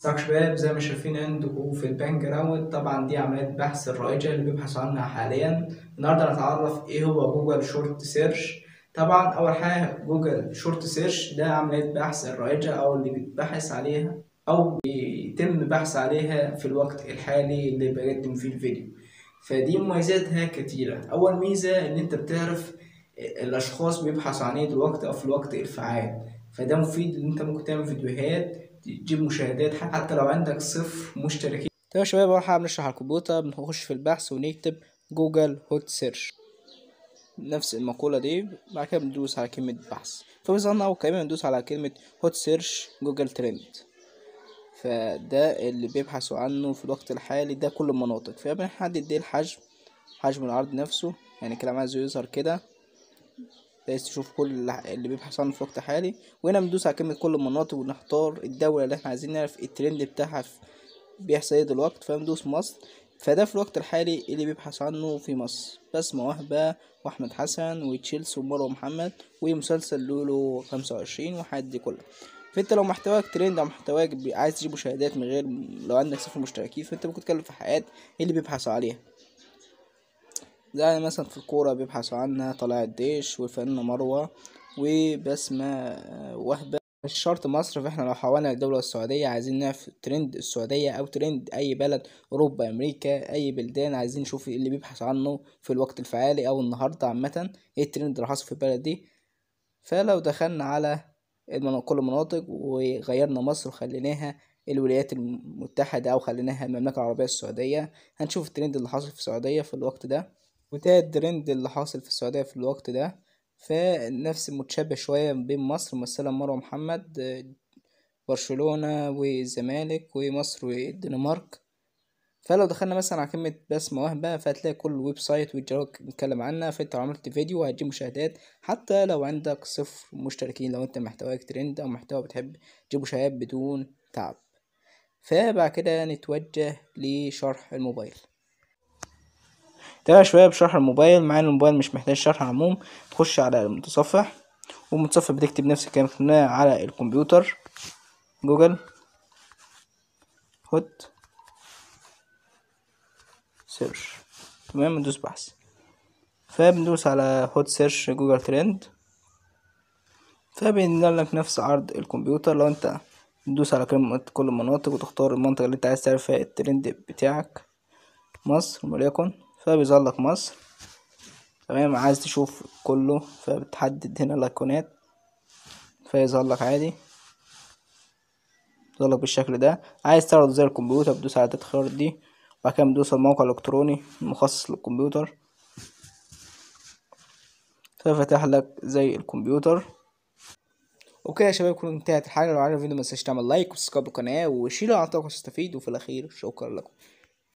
طبعا شباب زي ما شايفين عندكم في الباك جراوند طبعا دي عملية بحث الرائجة اللي بيبحثوا عنها حاليا النهاردة هنتعرف ايه هو جوجل شورت سيرش طبعا أول حاجة جوجل شورت سيرش ده عملية بحث الرائجة أو اللي بيتبحث عليها أو بيتم بحث عليها في الوقت الحالي اللي بقدم فيه الفيديو فدي مميزاتها كتيرة أول ميزة إن أنت بتعرف الأشخاص بيبحثوا عن ايه دلوقتي أو في الوقت الفعال فده مفيد إن أنت ممكن تعمل فيديوهات تجيب مشاهدات حتى لو عندك صفر مشتركين طيب يا شباب اول حاجه بنشرح على الكمبيوتر بنخش في البحث ونكتب جوجل هوت سيرش نفس المقولة دي بعد كده بندوس على كلمة بحث فبيظهرنا أول كلمة بندوس على كلمة هوت سيرش جوجل ترند فده اللي بيبحثوا عنه في الوقت الحالي ده كل المناطق فبنحدد دي الحجم حجم العرض نفسه يعني كده عايزه يظهر كده بحيث تشوف كل اللي بيبحث عنه في وقت حالي وهنا بندوس على كلمة كل المناطق ونختار الدولة اللي احنا عايزين نعرف الترند بتاعها بيحصل ايه دلوقتي فندوس مصر فده في الوقت الحالي اللي بيبحث عنه في مصر بسمة وهبة وأحمد حسن وتشيلسي ومروة محمد ومسلسل لولو خمسة وعشرين وحاجات دي كلها فانت لو محتواك ترند او محتواك عايز تجيب مشاهدات من غير لو عندك صفر مشتركين فانت ممكن تتكلم في حاجات اللي بيبحثوا عليها زي مثلا في الكورة بيبحثوا عنها طلائع الديش والفنانة مروة وبسمة وهبة مش شرط مصر فاحنا لو حولنا للدولة السعودية عايزين نعرف ترند السعودية أو ترند أي بلد أوروبا أمريكا أي بلدان عايزين نشوف اللي بيبحث عنه في الوقت الفعالي أو النهاردة عامة ايه الترند اللي حاصل في البلد دي فلو دخلنا على كل المناطق وغيرنا مصر وخليناها الولايات المتحدة أو خليناها المملكة العربية السعودية هنشوف الترند اللي حاصل في السعودية في الوقت ده وده الترند اللي حاصل في السعودية في الوقت ده فنفس متشابه شوية بين مصر ممثلة مروة محمد برشلونة والزمالك ومصر والدنمارك فلو دخلنا مثلا على كلمة بسمة وهبة فهتلاقي كل ويب سايت ويجرك نتكلم عنها فانت لو عملت فيديو هتجيب مشاهدات حتى لو عندك صفر مشتركين لو انت محتواك ترند او محتوى بتحب تجيب مشاهدات بدون تعب فبعد كده نتوجه لشرح الموبايل تابع شوية بشرح الموبايل مع ان الموبايل مش محتاج شرح عموم تخش على المتصفح والمتصفح بتكتب نفس الكلام كتبناه على الكمبيوتر جوجل هوت سيرش تمام ندوس بحث فبندوس على هوت سيرش جوجل ترند فبينزل لك نفس عرض الكمبيوتر لو انت تدوس على كلمة كل المناطق وتختار المنطقة اللي انت عايز تعرف فيها الترند بتاعك مصر وليكن فبيظهر لك مصر تمام عايز تشوف كله فبتحدد هنا الايقونات فيظهر لك عادي يظهر لك بالشكل ده عايز تعرض زي الكمبيوتر بتدوس على الخيارات دي وبعد كده بتدوس على الموقع الالكتروني المخصص للكمبيوتر ففتح لك زي الكمبيوتر وكده يا شباب كنت انتهت الحلقه لو عجبك الفيديو متنساش تعمل لايك وسبسكرايب القناه وشيلوا على الطاقه تستفيد وفي الاخير شكرا لكم